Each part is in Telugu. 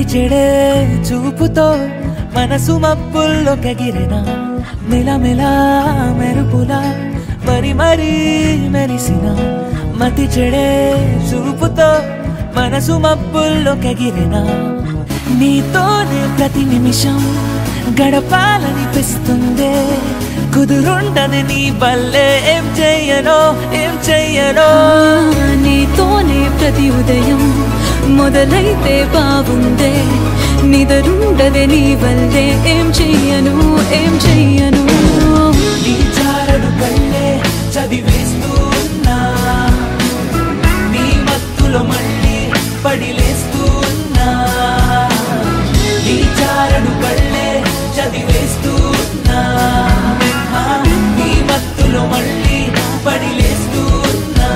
చెడే చూపుతో మనసు మబ్బుల్లో కగిరిన మెలమెల మెరుపులా మరి మరి మెరిసిన మతి చెడే చూపుతో మనసు మబ్బుల్లో కగిరిన నీతోనే ప్రతి నిమిషం గడపాలనిపిస్తుందే కుదురుండదు నీ వల్లే ఏం చెయ్యనో ఏం చెయ్యనో నీతోనే ప్రతి ఉదయం మొదలైతే బాగుందే నిదరుండదే నీ వల్లే ఏం చెయ్యను ఏం చెయ్యను నీ చారడు కళ్ళే చదివేస్తూ ఉన్నా నీ మత్తులో మళ్ళీ పడిలేస్తూ ఉన్నా నీ చారడు కళ్ళే చదివేస్తూ ఉన్నా ఆ, నీ మత్తులో మళ్ళీ పడిలేస్తూ ఉన్నా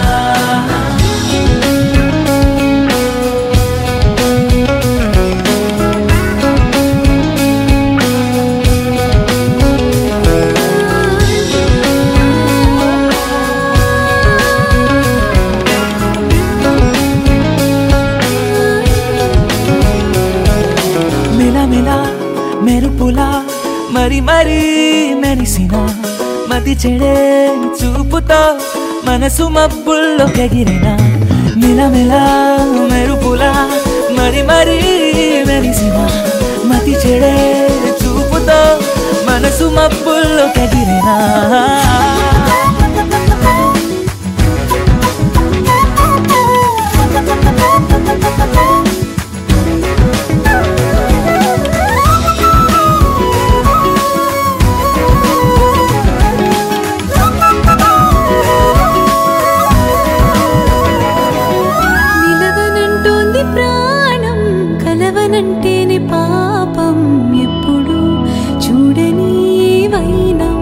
మెలమెల మెరుపులా మరి మరి మెరిసిన మతి చెడే చూపుతో మనసు మబ్బుల్లో కగిరిన మెలమెల మెరుపులా మరి మరి మెరిసిన మతి చెడే చూపుతో మనసు మబ్బుల్లో కగిరినా నిలవనంటోంది ప్రాణం కలవనంటేనే పాపం ఎప్పుడు చూడని వైనం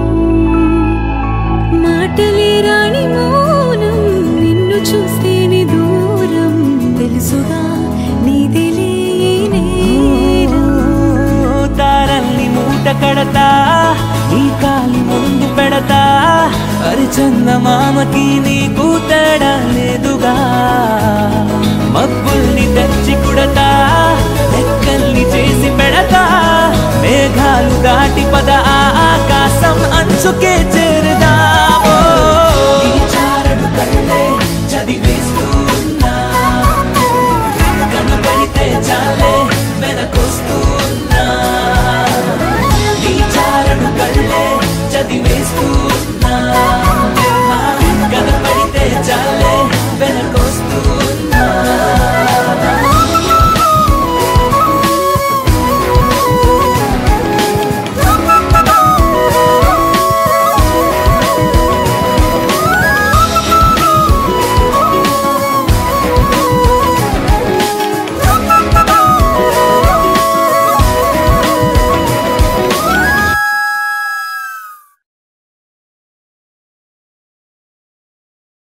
మాటలే రాని మౌనం నిన్ను చూస్తేనే దూరం తెలుసుగా నీదిలే నేరం తారల్ని మూట కడతా ఈ కాలి ముందు పెడతా హరిచందమామకి నీకు తేడా లేదుగా మబ్బుల్ని తెచ్చి కుడతా లెక్కల్ని చేసి పెడతా మేఘాలు దాటి పద ఆ ఆకాశం అంచుకే చే